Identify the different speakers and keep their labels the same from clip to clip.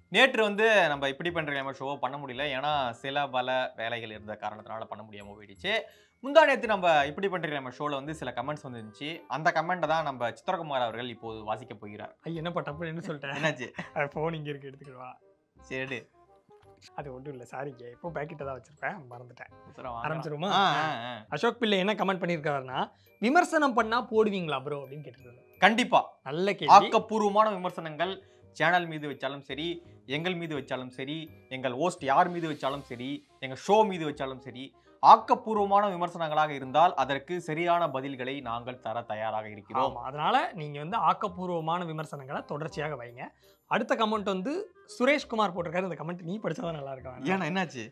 Speaker 1: நேற்று வந்து நம்ம இப்படி பண்ற நம்ம ஷோ பண்ண முடியல ஏன்னா சில பல வேலைகள் இருந்த காரணத்தினால பண்ண முடியாம போயிடுச்சு முந்தா நேற்று நம்ம இப்படி பண்ற நம்ம ஷோல வந்து சில கமெண்ட்ஸ் வந்துருந்துச்சு அந்த கமெண்ட்டை தான் நம்ம சித்திரகுமார் அவர்கள் இப்போது வாசிக்க போகிறார்
Speaker 2: ஐய என்னப்பா தப்பு என்ன சொல்லிட்டேன்
Speaker 1: என்னாச்சு
Speaker 2: ஃபோன் இங்கே இருக்கு எடுத்துக்கிடுவா
Speaker 1: சரி
Speaker 2: அது ஒன்றும் இல்லை சாரிங்க இப்போ பேக்கெட்டை தான் வச்சிருப்பேன் மறந்துட்டேன்
Speaker 1: சரி, வாங்க.
Speaker 2: ஆரம்பிச்சிருமா
Speaker 1: ஆ, ஆ, ஆ.
Speaker 2: அசோக் பிள்ளை என்ன கமெண்ட் பண்ணியிருக்காருன்னா விமர்சனம் பண்ணா போடுவீங்களா ப்ரோ அப்படின்னு கேட்டிருக்காரு
Speaker 1: கண்டிப்பா
Speaker 2: நல்ல கேள்வி
Speaker 1: ஆக்கப்பூர்வமான விமர்சனங்கள் சேனல் மீது வச்சாலும் சரி எங்கள் மீது வச்சாலும் சரி எங்கள் ஹோஸ்ட் யார் மீது வச்சாலும் சரி எங்கள் ஷோ மீது வச்சாலும் சரி ஆக்கப்பூர்வமான விமர்சனங்களாக இருந்தால் அதற்கு சரியான பதில்களை நாங்கள் தர தயாராக இருக்கிறோம்
Speaker 2: ஆமா அதனால நீங்க வந்து ஆக்கப்பூர்வமான விமர்சனங்களை தொடர்ச்சியாக வைங்க அடுத்த கமெண்ட் வந்து சுரேஷ்குமார் போட்டிருக்காரு இந்த கமெண்ட் நீ படிச்சாதான் நல்லா இருக்கும்
Speaker 1: ஏன்னா என்னாச்சு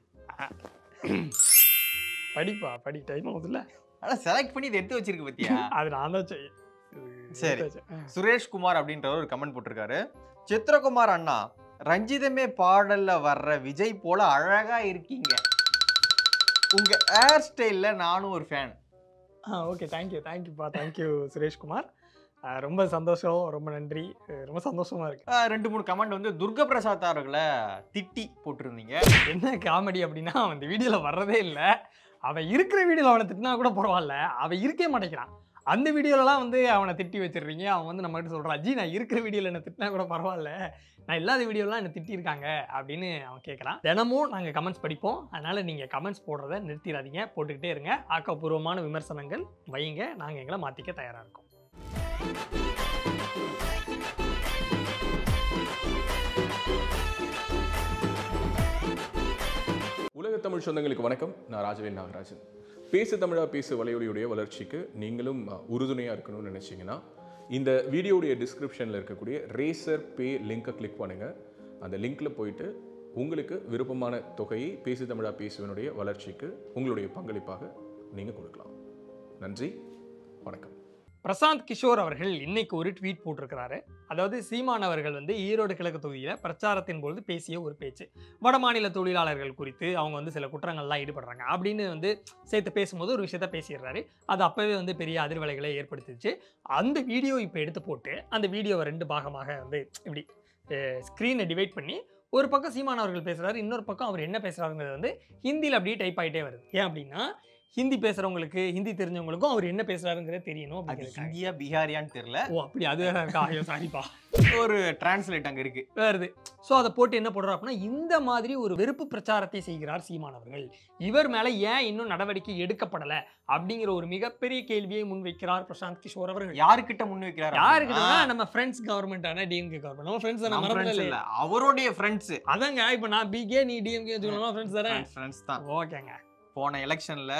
Speaker 2: படிப்பா படி டைம் ஆகுதுல்ல
Speaker 1: ஆனா செலக்ட் பண்ணி இதை எடுத்து வச்சிருக்கு பத்தியா
Speaker 2: அது நான் தான் செய்ய
Speaker 1: சரி. சுரேஷ் குமார் அப்படின்றவர் ஒரு கமெண்ட் போட்டிருக்காரு சித்திரகுமார் அண்ணா ரஞ்சிதமே பாடல்ல வர்ற விஜய் போல அழகா இருக்கீங்க உங்க ஹேர் ஸ்டைல்ல நானும் ஒரு ஃபேன்
Speaker 2: ஓகே தேங்க்யூ தேங்க்யூப்பா தேங்க்யூ சுரேஷ்குமார் அஹ் ரொம்ப சந்தோஷம் ரொம்ப நன்றி அஹ் ரொம்ப சந்தோஷமா இருக்கு
Speaker 1: ரெண்டு மூணு கமெண்ட் வந்து துர்கா பிரசாத் அவர்களை திட்டி போட்டிருந்தீங்க
Speaker 2: என்ன காமெடி அப்படின்னா அவன் இந்த வீடியோவில் வர்றதே இல்லை அவன் இருக்கிற வீடியோவில் அவனை திட்டினா கூட பரவாயில்ல அவன் இருக்கவே மாட்டேங்கிறான் அந்த வீடியோலலாம் வந்து அவனை திட்டி வச்சிடுறீங்க அவன் வந்து நம்ம கிட்ட சொல்கிறான் ஜி நான் இருக்கிற வீடியோவில் என்ன திட்டினா கூட பரவாயில்ல நான் இல்லாத வீடியோலாம் என்ன திட்டியிருக்காங்க அப்படின்னு அவன் கேட்குறான் தினமும் நாங்கள் கமெண்ட்ஸ் படிப்போம் அதனால் நீங்கள் கமெண்ட்ஸ் போடுறத நிறுத்திடாதீங்க போட்டுக்கிட்டே இருங்க ஆக்கப்பூர்வமான விமர்சனங்கள் வைங்க நாங்கள் எங்களை மாற்றிக்க தயாராக இருக்கோம்
Speaker 3: உலக தமிழ் சொந்தங்களுக்கு வணக்கம் நான் ராஜவேல் நாகராஜன் பேசு தமிழா பேசு வலையொலியுடைய வளர்ச்சிக்கு நீங்களும் அஹ், உறுதுணையா இருக்கணும்னு நினைச்சீங்கன்னா இந்த வீடியோடைய டிஸ்கிரிப்ஷனில் இருக்கக்கூடிய ரேசர் பே லிங்கை கிளிக் பண்ணுங்க அந்த லிங்க்ல போயிட்டு உங்களுக்கு விருப்பமான தொகையை பேசு தமிழா பேசுவனுடைய வளர்ச்சிக்கு உங்களுடைய பங்களிப்பாக நீங்க கொடுக்கலாம் நன்றி வணக்கம்
Speaker 2: பிரசாந்த் கிஷோர் அவர்கள் இன்னைக்கு ஒரு ட்வீட் போட்டிருக்கிறாரு அதாவது சீமான் அவர்கள் வந்து ஈரோடு கிழக்கு தொகுதியில் பிரச்சாரத்தின் பொழுது பேசிய ஒரு பேச்சு வடமாநில தொழிலாளர்கள் குறித்து அவங்க வந்து சில குற்றங்கள்லாம் ஈடுபடுறாங்க அப்படின்னு வந்து சேர்த்து பேசும்போது ஒரு விஷயத்த பேசிடுறாரு அது அப்போவே வந்து பெரிய அதிர்வலைகளை ஏற்படுத்திச்சு அந்த வீடியோ இப்போ எடுத்து போட்டு அந்த வீடியோவை ரெண்டு பாகமாக வந்து இப்படி ஸ்க்ரீனை டிவைட் பண்ணி ஒரு பக்கம் சீமான் அவர்கள் பேசுறாரு இன்னொரு பக்கம் அவர் என்ன பேசுறாருங்கிறது வந்து ஹிந்தியில் அப்படியே டைப் ஆகிட்டே வருது ஏன் அப்படின்னா ஹிந்தி பேசுறவங்களுக்கு ஹிந்தி தெரிஞ்சவங்களுக்கும் அவர் என்ன பேசுறாருங்கிறது தெரியணும்
Speaker 1: அது
Speaker 2: அப்படிங்கிறதுக்காக.
Speaker 1: ஹிந்தியா பிஹாரியான்னு தெரியல
Speaker 2: ஓ அப்படி அது வேற இருக்கா ஐயோ சாரிப்பா
Speaker 1: ஒரு டிரான்ஸ்லேட் அங்க இருக்கு
Speaker 2: வருது ஸோ அதை போட்டு என்ன போடுறாரு அப்படின்னா இந்த மாதிரி ஒரு வெறுப்பு பிரச்சாரத்தை செய்கிறார் சீமானவர்கள் இவர் மேல ஏன் இன்னும் நடவடிக்கை எடுக்கப்படல அப்படிங்கிற ஒரு மிகப்பெரிய கேள்வியை முன்வைக்கிறார் பிரசாந்த் கிஷோர் அவர்கள்
Speaker 1: யாருக்கிட்ட முன் வைக்கிறாரு
Speaker 2: யாருக்கிட்டனா நம்ம ஃப்ரெண்ட்ஸ் கவர்மெண்டான டிஎம்கே கவர்மெண்ட் நம்ம ஃப்ரெண்ட்ஸ்
Speaker 1: நம்ம
Speaker 2: தானே
Speaker 1: friends இல்ல அவருடைய ஃப்ரெண்ட்ஸ்
Speaker 2: அதாங்க இப்போ நான் பிகே நீ டிஎம்கே வச்சுக்கணும் ஃப்ரெண்ட்ஸ் தானே
Speaker 1: ஃப்ரெண்ட்ஸ் தான்
Speaker 2: ஓகேங்க
Speaker 1: போன எலெக்ஷன்ல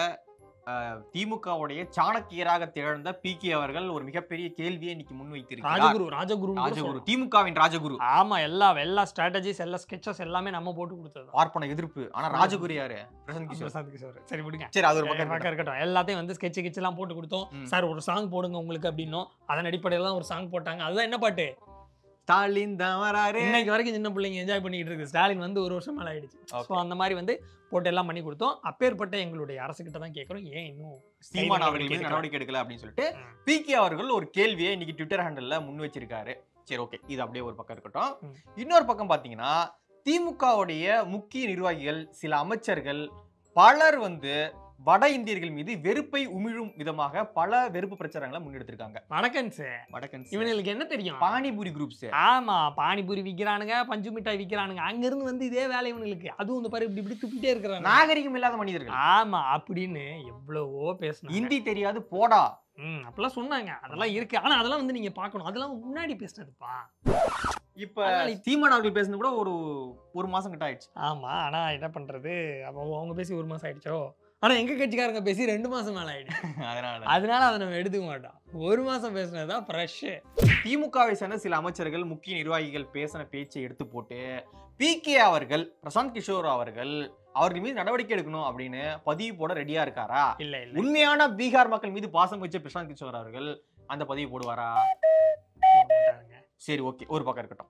Speaker 1: திமுகவுடைய சாணக்கியராக திகழ்ந்த பி கே அவர்கள் ஒரு மிகப்பெரிய கேள்வியை இன்னைக்கு முன்வைத்திருக்கிறார்
Speaker 2: ராஜகுரு ராஜகுரு
Speaker 1: ராஜகுரு திமுகவின் ராஜகுரு
Speaker 2: ஆமா எல்லா எல்லா ஸ்ட்ராட்டஜிஸ் எல்லா ஸ்கெச்சஸ் எல்லாமே நம்ம போட்டு கொடுத்தது
Speaker 1: பார்ப்பன எதிர்ப்பு ஆனா ராஜகுரு யாரு பிரசாந்த் கிஷோர்
Speaker 2: பிரசாந்த் கிஷோர் சரி விடுங்க
Speaker 1: சரி அது ஒரு
Speaker 2: ஒரு
Speaker 1: பக்கம்
Speaker 2: பக்கம் இருக்கட்டும் எல்லாத்தையும் வந்து ஸ்கெட்ச் கிட்ச் எல்லாம் போட்டு கொடுத்தோம்
Speaker 1: ம்.
Speaker 2: சார் ஒரு சாங் போடுங்க உங்களுக்கு அப்படின்னோம் அதன் அடிப்படையில தான் ஒரு சாங் போட்டாங்க அதுதான் என்ன பாட்டு
Speaker 1: ஸ்டாலின் தான் வராரு
Speaker 2: இன்னைக்கு வரைக்கும் சின்ன பிள்ளைங்க என்ஜாய் பண்ணிட்டு இருக்கு ஸ்டாலின் வந்து ஒரு வருஷம் மேல ஆயிடுச்சு
Speaker 1: Okay.
Speaker 2: ஸோ அந்த மாதிரி வந்து போட்டு எல்லாம் பண்ணி கொடுத்தோம் அப்பேற்பட்ட எங்களுடைய அரசு கிட்ட தான் கேட்குறோம் ஏன் இன்னும்
Speaker 1: சீமான் அவர்கள் மீது
Speaker 2: எடுக்கல.
Speaker 1: நடவடிக்கை எடுக்கல அப்படின்னு சொல்லிட்டு
Speaker 2: ம்.
Speaker 1: பி கே அவர்கள் ஒரு கேள்வியை இன்னைக்கு ட்விட்டர் ஹேண்டல்ல முன் வச்சிருக்காரு சரி ஓகே இது அப்படியே ஒரு பக்கம் இருக்கட்டும்
Speaker 2: ம்.
Speaker 1: இன்னொரு பக்கம் பாத்தீங்கன்னா திமுகவுடைய முக்கிய நிர்வாகிகள் சில அமைச்சர்கள் பலர் வந்து வட இந்தியர்கள் மீது வெறுப்பை உமிழும் விதமாக பல வெறுப்பு பிரச்சாரங்களை முன்னெடுத்திருக்காங்க
Speaker 2: வணக்கன்ஸ்
Speaker 1: வடக்கன்ஸ்
Speaker 2: இவனுக்கு என்ன தெரியும்
Speaker 1: பானிபூரி குரூப்ஸ்
Speaker 2: ஆமா பானிபூரி விக்கிறானுங்க பஞ்சு மிட்டாய் விக்கிறானுங்க அங்க இருந்து வந்து இதே வேலை இவனுக்கு அதுவும் இந்த பாரு இப்படி இப்படி துப்பிட்டே இருக்கிறாங்க
Speaker 1: நாகரிகம் இல்லாத மனிதர்கள்
Speaker 2: ஆமா அப்படின்னு எவ்வளவோ பேசணும்
Speaker 1: ஹிந்தி தெரியாது போடா
Speaker 2: ம் அப்பெல்லாம் சொன்னாங்க அதெல்லாம் இருக்கு ஆனா அதெல்லாம் வந்து நீங்க பார்க்கணும் அதெல்லாம் முன்னாடி பேசினதுப்பா
Speaker 1: இப்ப
Speaker 2: அதனால இப்ப-
Speaker 1: சீமான் அவர்கள் பேசுனது கூட ஒரு ஒரு மாசம் கிட்ட ஆயிடுச்சு
Speaker 2: ஆமா ஆனா என்ன பண்றது அப்போ அவங்க பேசி ஒரு மாசம் ஆயிடுச்சோ ஆனா எங்க கட்சிக்காரங்க பேசி ரெண்டு மாசம் மேல ஆயிடுச்சு
Speaker 1: அதனால
Speaker 2: அதனால அதை நம்ம எடுத்துக்க மாட்டோம் ஒரு மாசம் பேசுனதுதான் ஃப்ரெஷ்
Speaker 1: திமுகவை சேர்ந்த சில அமைச்சர்கள் முக்கிய நிர்வாகிகள் பேசின பேச்சை எடுத்து போட்டு பி கே அவர்கள் பிரசாந்த் கிஷோர் அவர்கள் அவர்கள் மீது நடவடிக்கை எடுக்கணும் அப்படின்னு பதிவு போட ரெடியா இருக்காரா
Speaker 2: இல்ல இல்ல
Speaker 1: உண்மையான பீகார் மக்கள் மீது பாசம் வச்ச பிரசாந்த் கிஷோர் அவர்கள் அந்த பதிவு போடுவாரா
Speaker 2: போட மாட்டாங்க
Speaker 1: சரி ஓகே ஒரு பக்கம் இருக்கட்டும்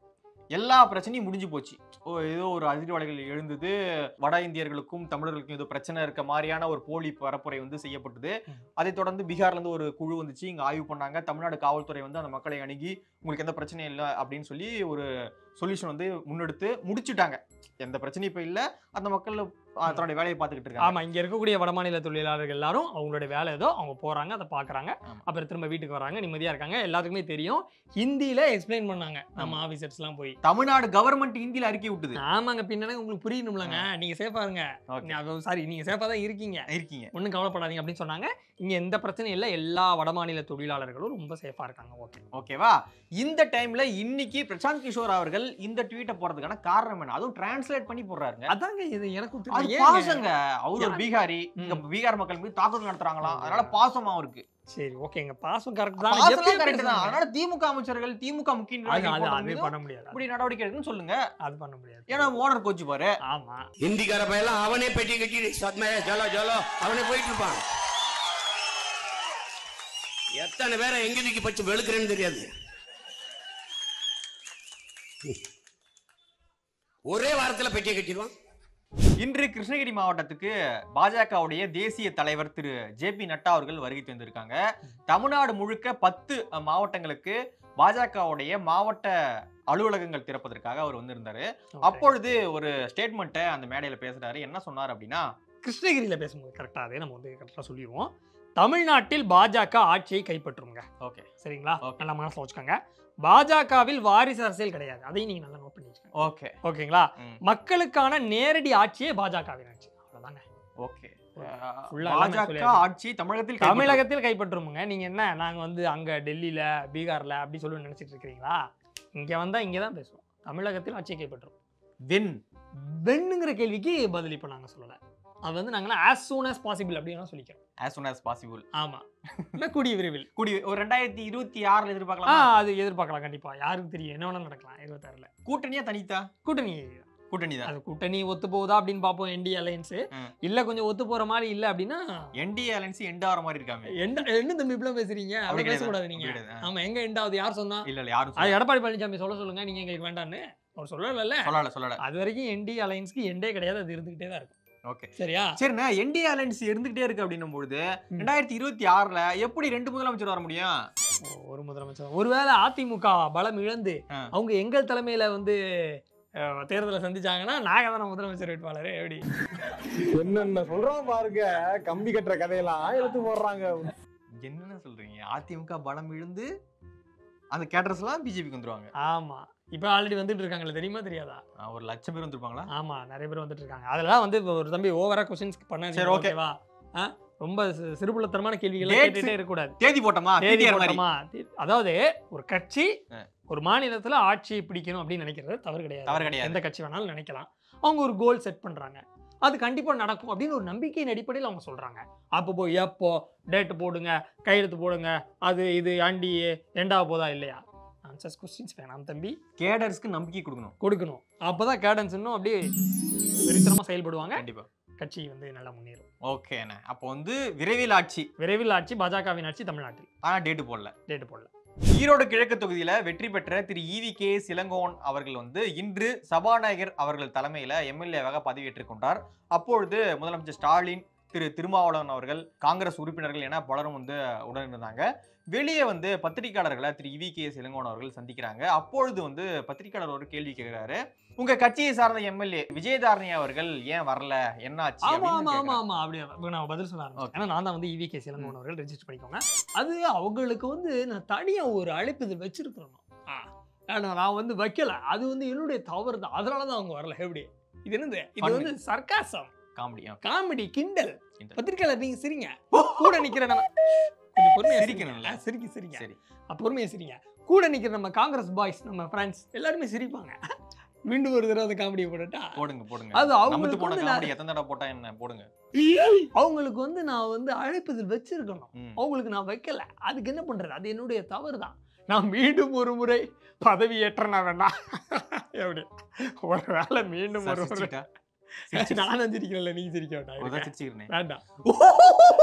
Speaker 1: எல்லா பிரச்சனையும் முடிஞ்சு போச்சு ஓ ஏதோ ஒரு அதிர்வலைகள் எழுந்தது வட இந்தியர்களுக்கும் தமிழர்களுக்கும் ஏதோ பிரச்சனை இருக்க மாதிரியான ஒரு போலி பரப்புரை வந்து செய்யப்பட்டது
Speaker 2: ம்.
Speaker 1: அதைத் தொடர்ந்து பீகார்ல இருந்து ஒரு குழு வந்துச்சு இங்க ஆய்வு பண்ணாங்க தமிழ்நாடு காவல்துறை வந்து அந்த மக்களை அணுகி உங்களுக்கு எந்த பிரச்சனையும் இல்லை அப்படின்னு சொல்லி ஒரு சொல்யூஷன் வந்து முன்னெடுத்து முடிச்சுட்டாங்க எந்த பிரச்சனையும் இப்ப இல்ல அந்த மக்கள் அஹ், தன்னுடைய வேலையை பார்த்துக்கிட்டு இருக்காங்க
Speaker 2: ஆமா இங்க இருக்கக்கூடிய வடமாநில தொழிலாளர்கள் எல்லாரும் அவங்களுடைய வேலை ஏதோ அவங்க போறாங்க அதை பாக்குறாங்க
Speaker 1: ஆமா.
Speaker 2: அப்புறம் திரும்ப வீட்டுக்கு வராங்க நிம்மதியா இருக்காங்க எல்லாத்துக்குமே தெரியும் ஹிந்தியில எக்ஸ்பிளைன் பண்ணாங்க நம்ம
Speaker 1: ஆமா.
Speaker 2: ஆபீசர்ஸ் எல்லாம் போய்
Speaker 1: தமிழ்நாடு கவர்மெண்ட் ஹிந்தியில அறிக்கை விட்டுது
Speaker 2: ஆமாங்க பின்னாடி உங்களுக்கு புரியணும்லங்க நீங்க சேஃபா இருங்க
Speaker 1: Okay.
Speaker 2: சாரி நீங்க சேஃபா தான் இருக்கீங்க
Speaker 1: இருக்கீங்க
Speaker 2: ஒன்றும் கவலைப்படாதீங்க அப்படின்னு சொன்னாங்க இங்க எந்த பிரச்சனையும் இல்லை எல்லா வடமாநில தொழிலாளர்களும் ரொம்ப சேஃபா இருக்காங்க ஓகே
Speaker 1: ஓகேவா இந்த டைம்ல இன்னைக்கு பிரசாந்த் கிஷோர் அவர்கள் இந்த ட்வீட்டை போறதுக்கான காரணம் என்ன அதுவும் டிரான்ஸ்லேட் பண்ணி போடுறாருங்க
Speaker 2: அதாங்க இது எனக்கும்
Speaker 1: அது
Speaker 2: தெரியல ஏங்க?
Speaker 1: பாசங்க அவர் ஒரு
Speaker 2: யா-
Speaker 1: பீகாரி இங்க பீகார் மக்கள் மீது தாக்குதல் நடத்துறாங்களாம் அதனால பாசமா இருக்கு
Speaker 2: சரி ஓகேங்க பாசம் கரெக்ட் தான்
Speaker 1: பாசம்
Speaker 2: எப்பயும்
Speaker 1: கரெக்ட் தான்
Speaker 2: பேசுறாங்க.
Speaker 1: அதனால திமுக அமைச்சர்கள் திமுக முக்கிய
Speaker 2: அது அது
Speaker 1: நிர்வாகிகள்
Speaker 2: அது
Speaker 1: மீதும்
Speaker 2: பண்ண முடியாது
Speaker 1: இப்படி நடவடிக்கை எடுக்குன்னு சொல்லுங்க
Speaker 2: அது பண்ண முடியாது
Speaker 1: ஏன்னா ஓனர் கோச்சு பாரு
Speaker 2: ஆமா
Speaker 4: ஹிந்திக்கார பையெல்லாம் அவனே பெட்டி கட்டி சத்மே ஜலோ ஜலோ அவனே போயிட்டு இருப்பான் எத்தனை பேரை எங்க தூக்கி பச்சு வெளுக்கிறேன்னு தெரியாது ஒரே வாரத்துல பெட்டியை கட்டிடுவான்
Speaker 1: இன்று கிருஷ்ணகிரி மாவட்டத்துக்கு பாஜகவுடைய தேசிய தலைவர் திரு ஜே பி நட்டா அவர்கள் வருகை தந்திருக்காங்க தமிழ்நாடு முழுக்க பத்து அஹ், மாவட்டங்களுக்கு பாஜகவுடைய மாவட்ட அலுவலகங்கள் திறப்பதற்காக அவர் வந்திருந்தாரு
Speaker 2: Okay.
Speaker 1: அப்பொழுது ஒரு ஸ்டேட்மெண்ட்டை அந்த மேடையில பேசுறாரு என்ன சொன்னார் அப்படின்னா
Speaker 2: கிருஷ்ணகிரியில பேசும்போது கரெக்டா அதே நம்ம வந்து கரெக்டா சொல்லிடுவோம் தமிழ்நாட்டில் பாஜக ஆட்சியை கைப்பற்றுங்க
Speaker 1: ஓகே
Speaker 2: சரிங்களா
Speaker 1: Okay.
Speaker 2: நல்லா மனசுல வச்சுக்கோங்க பாஜகவில் வாரிசு அரசியல் கிடையாது அதையும் நீங்க நல்லா நோட் பண்ணி வச்சுக்கோங்க
Speaker 1: ஓகே
Speaker 2: ஓகேங்களா
Speaker 1: ம்.
Speaker 2: மக்களுக்கான நேரடி ஆட்சியே பாஜகவின் ஆட்சி அவ்வளவுதாங்க
Speaker 1: ஓகே
Speaker 2: Full ஆ எல்லாமே
Speaker 1: பாஜக
Speaker 2: சொல்லியாச்சு.
Speaker 1: ஆட்சி தமிழகத்தில் கைப்பற்றும்.
Speaker 2: தமிழகத்தில் கைப்பற்றுமுங்க நீங்க என்ன நாங்க வந்து அங்க டெல்லியில பீகார்ல அப்படி சொல்லி நினைச்சிட்டு இருக்கிறீங்களா இங்க வந்தா இங்க தான் பேசுவோம் தமிழகத்தில் ஆட்சியை கைப்பற்றும்
Speaker 1: வென்
Speaker 2: வெண்ணுங்கிற கேள்விக்கு பதில் இப்ப நாங்க சொல்லல அது வந்து நாங்க ஆஸ் சூன் as பாசிபிள் அப்படின்னு சொல்லிக்கிறோம்
Speaker 1: as soon as possible
Speaker 2: ஆமா இல்ல கூடிய விரைவில்
Speaker 1: கூடி ஒரு ரெண்டாயிரத்தி இருபத்தி ஆறுல
Speaker 2: ஆ
Speaker 1: எதிர்பார்க்கலாம்
Speaker 2: அது எதிர்பார்க்கலாம் கண்டிப்பா யாருக்கு தெரியும் என்ன வேணா நடக்கலாம் இருபத்தாறுல
Speaker 1: கூட்டணியா தனித்தா
Speaker 2: கூட்டணி
Speaker 1: கூட்டணி தான்
Speaker 2: அது கூட்டணி ஒத்து போகுதா அப்படின்னு பார்ப்போம் என்டி அலையன்ஸ்
Speaker 1: ம்.
Speaker 2: இல்ல கொஞ்சம் ஒத்து போற மாதிரி இல்ல அப்படின்னா
Speaker 1: என்டிஏ அலைன்ஸ் எண்ட் ஆகிற மாதிரி இருக்காங்க
Speaker 2: என்ன என்ன தம்பி இப்படிலாம் பேசுறீங்க
Speaker 1: அப்படி
Speaker 2: அப்படி
Speaker 1: கிடையாது.
Speaker 2: பேசக்கூடாது நீங்க
Speaker 1: அப்படி கிடையாது.
Speaker 2: ஆமா எங்க எண்டாவது யார் சொன்னா
Speaker 1: இல்ல இல்ல யாரும்
Speaker 2: அது
Speaker 1: சொல்லல.
Speaker 2: எடப்பாடி பழனிசாமி சொல்ல சொல்லுங்க நீங்க எங்களுக்கு வேண்டான்னு அவர் சொல்லல
Speaker 1: சொல்லல சொல்லல
Speaker 2: அது வரைக்கும் என்டி அலைன்ஸ்க்கு எண்டே கிடையாது அது இருந்துகிட்டே தான் இருக்கும்
Speaker 1: ஓகே
Speaker 2: சரியா
Speaker 1: சரிண்ணா என்டிஏ அலைன்ஸ் இருந்துகிட்டே இருக்கு அப்படின்னும் பொழுது
Speaker 2: ம்.
Speaker 1: ரெண்டாயிரத்தி இருபத்தி ஆறுல எப்படி ரெண்டு முதலமைச்சர் வர முடியும்
Speaker 2: ஒரு முதலமைச்சர் ஒருவேளை அதிமுக பலம் இழந்து
Speaker 1: ஆ.
Speaker 2: அவங்க எங்கள் தலைமையில வந்து அஹ், தேர்தலை சந்திச்சாங்கன்னா நாங்க தான் முதலமைச்சர் வேட்பாளர் எப்படி
Speaker 5: என்னென்ன சொல்றான் பாருங்க கம்பி கட்டுற கதையெல்லாம் எடுத்து போடுறாங்க
Speaker 1: என்னன்னு சொல்றீங்க அதிமுக பலம் இழுந்து அந்த கேட்டர்ஸ் எல்லாம் பிஜேபிக்கு வந்துருவாங்க
Speaker 2: ஆமா இப்ப ஆல்ரெடி வந்துட்டு இருக்காங்கல்ல தெரியுமா தெரியாதா
Speaker 1: ஆ, ஒரு லட்சம் பேர் வந்திருப்பாங்களா
Speaker 2: ஆமா நிறைய பேர் வந்துட்டு இருக்காங்க அதெல்லாம் வந்து இப்ப ஒரு தம்பி ஓவரா கொஸ்டின்ஸ் பண்ண
Speaker 1: சரி, okay.
Speaker 2: ஓகேவா ஆ? ரொம்ப சி- சிறுபுள்ளத்தனமான கேள்விகள்
Speaker 1: Dates-
Speaker 2: கேட்டுட்டே இருக்க கூடாது
Speaker 1: தேதி போட்டோமா
Speaker 2: தேதி
Speaker 1: TTR மாதிரி.
Speaker 2: போட்டோமா? தி- அதாவது ஒரு கட்சி
Speaker 1: ஆ.
Speaker 2: ஒரு மாநிலத்துல ஆட்சியை பிடிக்கணும் அப்படின்னு நினைக்கிறது தவறு கிடையாது
Speaker 1: தவறு கிடையாது.
Speaker 2: எந்த கட்சி வேணாலும் நினைக்கலாம் அவங்க ஒரு கோல் செட் பண்றாங்க அது கண்டிப்பா நடக்கும் அப்படின்னு ஒரு நம்பிக்கையின் அடிப்படையில் அவங்க சொல்றாங்க அப்போ போய் எப்போ டேட் போடுங்க கையெழுத்து போடுங்க அது இது ஆண்டி எண்டா போதா இல்லையா ஆன்சர்ஸ் கொஸ்டின்ஸ் வேணாம் தம்பி
Speaker 1: கேடர்ஸ்க்கு நம்பிக்கை கொடுக்கணும்
Speaker 2: கொடுக்கணும் அப்பதான் கேடன்ஸ் இன்னும் அப்படியே வெறித்தனமா செயல்படுவாங்க
Speaker 1: கண்டிப்பா
Speaker 2: கட்சி வந்து நல்லா முன்னேறும்
Speaker 1: ஓகேண்ணே அப்போ வந்து விரைவில் ஆட்சி
Speaker 2: விரைவில் ஆட்சி பாஜகவின் ஆட்சி தமிழ்நாட்டில்
Speaker 1: ஆனா டேட்டு போடல
Speaker 2: டேட் போடல
Speaker 1: ஈரோடு கிழக்கு தொகுதியில வெற்றி பெற்ற திரு ஈவி கே சிலங்கோன் அவர்கள் வந்து இன்று சபாநாயகர் அவர்கள் தலைமையில எம்எல்ஏவாக பதவியேற்றுக் கொண்டார் அப்பொழுது முதலமைச்சர் ஸ்டாலின் திரு திருமாவளவன் அவர்கள் காங்கிரஸ் உறுப்பினர்கள் என பலரும் வந்து உடன் இருந்தாங்க வெளியே வந்து பத்திரிகையாளர்களை திரு இவி கே சிலங்கோன் அவர்கள் சந்திக்கிறாங்க அப்பொழுது வந்து பத்திரிகையாளர் ஒரு கேள்வி கேட்கிறாரு உங்க கட்சியை சார்ந்த எம்எல்ஏ விஜயதாரணி அவர்கள் ஏன் வரல என்னாச்சு
Speaker 2: ஆமா
Speaker 1: அப்படின்னு
Speaker 2: ஆமா ஆமா
Speaker 1: கேக்குறாரு.
Speaker 2: ஆமா அப்படி இப்ப நான் பதில் சொல்ல ஆரம்பிச்சேன்
Speaker 1: Okay.
Speaker 2: ஏன்னா நான் தான் வந்து இவி கே சிலங்கோன் அவர்கள் ரெஜிஸ்டர் பண்ணிக்கோங்க அது அவங்களுக்கு வந்து நான் தனியா ஒரு அழைப்புதல் வச்சிருக்கிறோம் ஆனா நான் வந்து வைக்கல அது வந்து என்னுடைய தவறு தான் அதனால தான் அவங்க வரல எப்படி இது என்னது இது
Speaker 1: Fun.
Speaker 2: வந்து சர்க்காசம்
Speaker 1: காமெடி ஆ.
Speaker 2: காமெடி கிண்டல்
Speaker 1: கிண்டல்.
Speaker 2: பத்திரிக்கையாளர் நீங்க சிரிங்க கூட நிக்கிற நம்ம கொஞ்சம் பொறுமையா
Speaker 1: சிரிக்கணும்ல.
Speaker 2: சிரிக்கணும்ல சிரிக்க சிரிங்க
Speaker 1: சரி
Speaker 2: அப்ப பொறுமையா சிரிங்க கூட நிக்கிற நம்ம காங்கிரஸ் பாய்ஸ் நம்ம ஃப்ரெண்ட்ஸ் எல்லாருமே சிரிப்பாங்க மீண்டும் ஒரு தடவை அந்த காமெடியை போட்டுட்டா
Speaker 1: போடுங்க போடுங்க
Speaker 2: அது
Speaker 1: நமத்து
Speaker 2: அவங்களுக்கு
Speaker 1: போன
Speaker 2: வந்து நான்
Speaker 1: காமெடி எத்தனை தடவை போட்டா என்ன போடுங்க
Speaker 2: அவங்களுக்கு வந்து நான் வந்து அழைப்புதல் வச்சிருக்கணும்
Speaker 1: ம்.
Speaker 2: அவங்களுக்கு நான் வைக்கல அதுக்கு என்ன பண்றது அது என்னுடைய தவறு தான் நான் மீண்டும் ஒரு முறை பதவி ஏற்றனா வேண்டாம் எப்படி ஒரு வேளை மீண்டும் ஒரு முறை
Speaker 1: சிரிச்சிட்டா? சிரிச்சிட்டா?
Speaker 2: நானும் சிரிக்கிறேன்ல நீ சிரிக்க
Speaker 1: ஒரு தான்
Speaker 2: வேண்டாம்
Speaker 1: சிரிச்சுக்கிறேனே.
Speaker 2: வேண்டாம்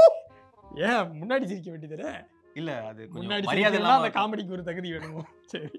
Speaker 2: ஏன் முன்னாடி சிரிக்க வேண்டியது
Speaker 1: இல்ல அது கொஞ்சம்
Speaker 2: முன்னாடி
Speaker 1: மரியாதை
Speaker 2: சிரிக்கிறதுனா
Speaker 1: இல்லாம
Speaker 2: அந்த
Speaker 1: இருக்கும்.
Speaker 2: காமெடிக்கு ஒரு தகுதி வேணுமோ சரி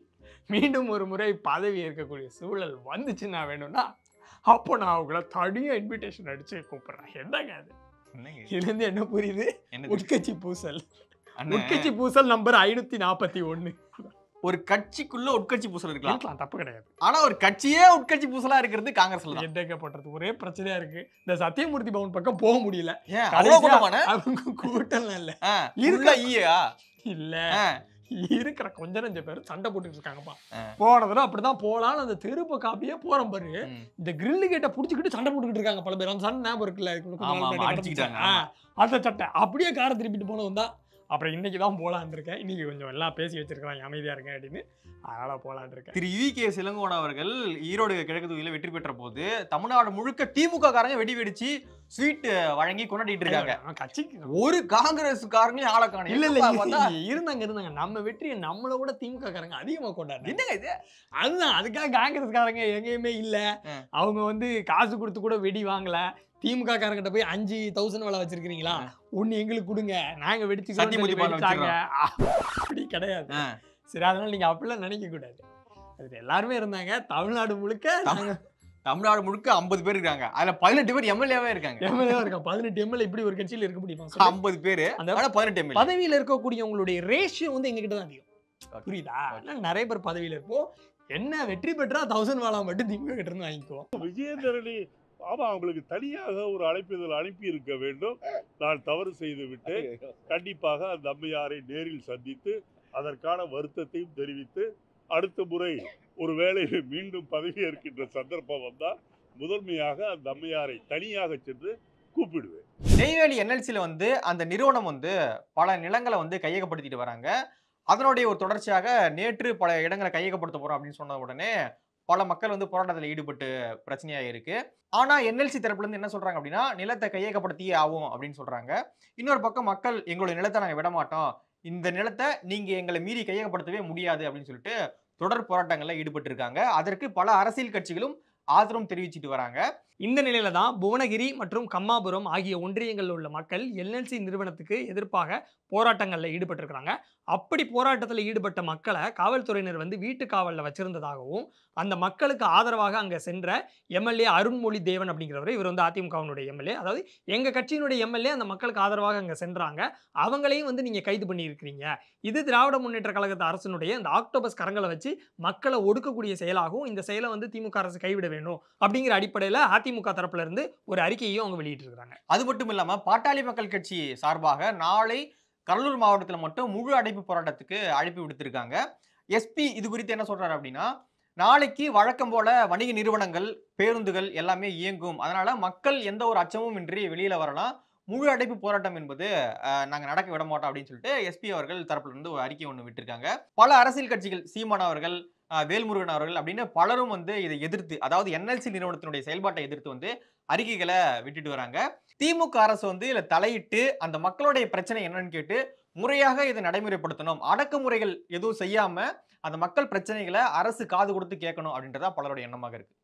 Speaker 2: மீண்டும் ஒரு முறை பதவி இருக்கக்கூடிய சூழல் வந்துச்சுன்னா வேணும்னா அப்போ நான் அவங்கள தனியாக இன்விடேஷன் அடிச்சு கூப்பிடுறேன் என்னங்க அது
Speaker 1: என்னங்க இது?
Speaker 2: இதுலேருந்து என்ன புரியுது
Speaker 1: என்னது?
Speaker 2: உட்கட்சி பூசல்
Speaker 1: அண்ணே,
Speaker 2: உட்கட்சி பூசல் நம்பர் ஐநூத்தி நாற்பத்தி ஒன்னு
Speaker 1: ஒரு கட்சிக்குள்ள உட்கட்சி பூசல் இருக்கலாம்
Speaker 2: இருக்கலாம் தப்பு கிடையாது
Speaker 1: ஆனா ஒரு கட்சியே உட்கட்சி பூசலா இருக்கிறது காங்கிரஸ்ல தான்
Speaker 2: என்னங்க பண்றது ஒரே பிரச்சனையா இருக்கு இந்த சத்தியமூர்த்தி பவன் பக்கம் போக முடியல
Speaker 1: ஏன் அவ்வளவு
Speaker 2: கடைசியா
Speaker 1: கூட்டமான
Speaker 2: அவங்க கூட்டம்லாம் இல்ல
Speaker 1: ஆ,
Speaker 2: இருக்க-
Speaker 1: full ஆ ஈயா
Speaker 2: இல்ல
Speaker 1: ஆ,
Speaker 2: இருக்கிற கொஞ்ச நஞ்ச பேர் சண்டை போட்டுட்டு இருக்காங்கப்பா
Speaker 1: ஆ.
Speaker 2: போன தடவை அப்படிதான் போலான்னு அந்த தெரு பக்கம் அப்படியே போறோம் பாரு
Speaker 1: ம்.
Speaker 2: இந்த கிரில்லு கேட்ட புடிச்சுக்கிட்டு சண்டை போட்டுக்கிட்டு இருக்காங்க பல பேர் அந்த சண்டை ஞாபகம் இருக்குல்ல இதுக்கு கொஞ்ச
Speaker 1: ஆமா,
Speaker 2: நாள்
Speaker 1: ஆமா,
Speaker 2: முன்னாடி
Speaker 1: அடிச்சுக்கிட்டாங்க,
Speaker 2: நடந்துச்சு. ஆ, அந்த சட்டை அப்படியே காரை திருப்பிட்டு போனவன் தான் அப்புறம் இன்னைக்கு தான் போலான்னு இருக்கேன் இன்னைக்கு கொஞ்சம் எல்லாம் பேசி வச்சிருக்கலாம் அமைதியா இருக்கேன் அப்படின்னு அதனால போலான்னு இருக்கேன்
Speaker 1: திரு வி கே சிலங்கோன் அவர்கள் ஈரோடு கிழக்கு தொகுதியில வெற்றி பெற்ற போது தமிழ்நாடு முழுக்க திமுக காரங்க வெடி வெடிச்சு ஸ்வீட் வழங்கி கொண்டாடிட்டு இருக்காங்க
Speaker 2: அவன் கட்சிக்கு
Speaker 1: ஒரு காங்கிரஸ் காரங்களையும் ஆள காணோம்.
Speaker 2: இல்ல இல்ல
Speaker 1: எப்ப பார்த்தா
Speaker 2: இ- இருந்தாங்க இருந்தாங்க நம்ம வெற்றியை நம்மளை விட திமுக காரங்க அதிகமா கொண்டாடுறாங்க
Speaker 1: என்னங்க இது
Speaker 2: அதுதான் அதுக்காக காங்கிரஸ் காரங்க எங்கேயுமே இல்ல
Speaker 1: ஆ.
Speaker 2: அவங்க வந்து காசு கொடுத்து கூட வெடி வாங்கல திமுக காரங்கிட்ட போய் அஞ்சு தௌசண்ட் வேலை வச்சிருக்கீங்களா ஒண்ணு எங்களுக்கு கொடுங்க நாங்க வெடிச்சு
Speaker 1: சத்தியமூர்த்தி பாலம்
Speaker 2: வெடிச்சாங்க அப்படி கிடையாது
Speaker 1: ஆ.
Speaker 2: சரி அதனால நீங்க அப்படிலாம் நினைக்க கூடாது அது எல்லாருமே இருந்தாங்க தமிழ்நாடு முழுக்க நாங்க
Speaker 1: தமிழ்நாடு முழுக்க 50 பேர் இருக்காங்க அதுல பதினெட்டு பேர் எம்எல்ஏவே இருக்காங்க
Speaker 2: எம்எல்ஏ இருக்கோம் பதினெட்டு எம்எல்ஏ இப்படி ஒரு கட்சியில இருக்க முடியுமா சொல்லு?
Speaker 1: 50 பேரு
Speaker 2: அந்த
Speaker 1: ஆனா பதினெட்டு எம்எல்ஏ
Speaker 2: பதவியில இருக்கக்கூடியவங்களுடைய ரேஷியோ வந்து எங்ககிட்ட தான் அதிகம்
Speaker 1: Okay.
Speaker 2: புரியுதா அதனால நிறைய பேர் பதவியில இருப்போம் என்ன வெற்றி பெற்றா தௌசண்ட் வாழா மட்டும் திமுக கிட்ட இருந்து வாங்கிக்குவோம்
Speaker 6: விஜயேந்திரனி ஆமா அவங்களுக்கு தனியாக ஒரு அழைப்பிதழ் அனுப்பி இருக்க வேண்டும் நான் தவறு செய்து விட்டு கண்டிப்பாக அந்த அம்மையாரை நேரில் சந்தித்து அதற்கான வருத்தத்தையும் தெரிவித்து அடுத்த முறை ஒருவேளை மீண்டும் பதவி ஏற்கின்ற சந்தர்ப்பம் வந்தால் முதன்மையாக அந்த அம்மையாரை தனியாக சென்று கூப்பிடுவேன்
Speaker 1: நெய்வேலி என்எல்சியில் வந்து அந்த நிறுவனம் வந்து பல நிலங்களை வந்து கையகப்படுத்திட்டு வராங்க அதனுடைய ஒரு தொடர்ச்சியாக நேற்று பல இடங்களை கையகப்படுத்த போறோம் அப்படின்னு சொன்ன உடனே பல மக்கள் வந்து போராட்டத்தில் ஈடுபட்டு பிரச்சனையா இருக்கு ஆனா என்எல்சி தரப்புல இருந்து என்ன சொல்றாங்க அப்படின்னா நிலத்தை கையகப்படுத்தியே ஆகும் அப்படின்னு சொல்றாங்க இன்னொரு பக்கம் மக்கள் எங்களுடைய நிலத்தை நாங்க விட மாட்டோம் இந்த நிலத்தை நீங்க எங்களை மீறி கையகப்படுத்தவே முடியாது அப்படின்னு சொல்லிட்டு தொடர் போராட்டங்கள்ல ஈடுபட்டு இருக்காங்க அதற்கு பல அரசியல் கட்சிகளும் ஆதரவும் தெரிவிச்சிட்டு வராங்க
Speaker 2: இந்த நிலையில தான் புவனகிரி மற்றும் கம்மாபுரம் ஆகிய ஒன்றியங்களில் உள்ள மக்கள் எல்எல்சி நிறுவனத்துக்கு எதிர்ப்பாக போராட்டங்களில் ஈடுபட்டிருக்கிறாங்க அப்படி போராட்டத்தில் ஈடுபட்ட மக்களை காவல்துறையினர் வந்து வீட்டு காவலில் வச்சிருந்ததாகவும் அந்த மக்களுக்கு ஆதரவாக அங்கே சென்ற எம்எல்ஏ அருண்மொழி தேவன் அப்படிங்கிறவர் இவர் வந்து அதிமுகவினுடைய எம்எல்ஏ அதாவது எங்கள் கட்சியினுடைய எம்எல்ஏ அந்த மக்களுக்கு ஆதரவாக அங்கே சென்றாங்க அவங்களையும் வந்து நீங்கள் கைது பண்ணியிருக்கிறீங்க இது திராவிட முன்னேற்ற கழகத்து அரசினுடைய இந்த ஆக்டோபஸ் கரங்களை வச்சு மக்களை ஒடுக்கக்கூடிய செயலாகவும் இந்த செயலை வந்து திமுக அரசு கைவிட வேணும் அப்படிங்கிற அடிப்படையில் அதிமுக தரப்புல இருந்து ஒரு அறிக்கையையும் அவங்க வெளியிட்டிருக்கிறாங்க
Speaker 1: அது மட்டும் இல்லாம பாட்டாளி மக்கள் கட்சி சார்பாக நாளை கடலூர் மாவட்டத்தில் மட்டும் முழு அடைப்பு போராட்டத்துக்கு அழைப்பு விடுத்திருக்காங்க எஸ்பி இது குறித்து என்ன சொல்றாரு அப்படின்னா நாளைக்கு வழக்கம் போல வணிக நிறுவனங்கள் பேருந்துகள் எல்லாமே இயங்கும் அதனால மக்கள் எந்த ஒரு அச்சமும் இன்றி வெளியில வரலாம் முழு அடைப்பு போராட்டம் என்பது அஹ், நாங்க நடக்க விட மாட்டோம் அப்படின்னு சொல்லிட்டு எஸ்பி அவர்கள் தரப்புல இருந்து ஒரு அறிக்கை ஒன்று விட்டிருக்காங்க பல அரசியல் கட்சிகள் சீமான் அவர்கள் அஹ், வேல்முருகன் அவர்கள் அப்படின்னு பலரும் வந்து இதை எதிர்த்து அதாவது என்எல்சி நிறுவனத்தினுடைய செயல்பாட்டை எதிர்த்து வந்து அறிக்கைகளை விட்டுட்டு வராங்க திமுக அரசு வந்து இதுல தலையிட்டு அந்த மக்களுடைய பிரச்சனை என்னன்னு கேட்டு முறையாக இதை நடைமுறைப்படுத்தணும் அடக்குமுறைகள் எதுவும் செய்யாம அந்த மக்கள் பிரச்சனைகளை அரசு காது கொடுத்து கேட்கணும் அப்படின்றதா பலருடைய எண்ணமாக இருக்கு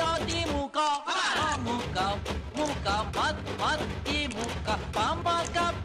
Speaker 7: மூக்கா மூக்கா மூக்கா மத் மத் மூக்கா பாம்பாக்கா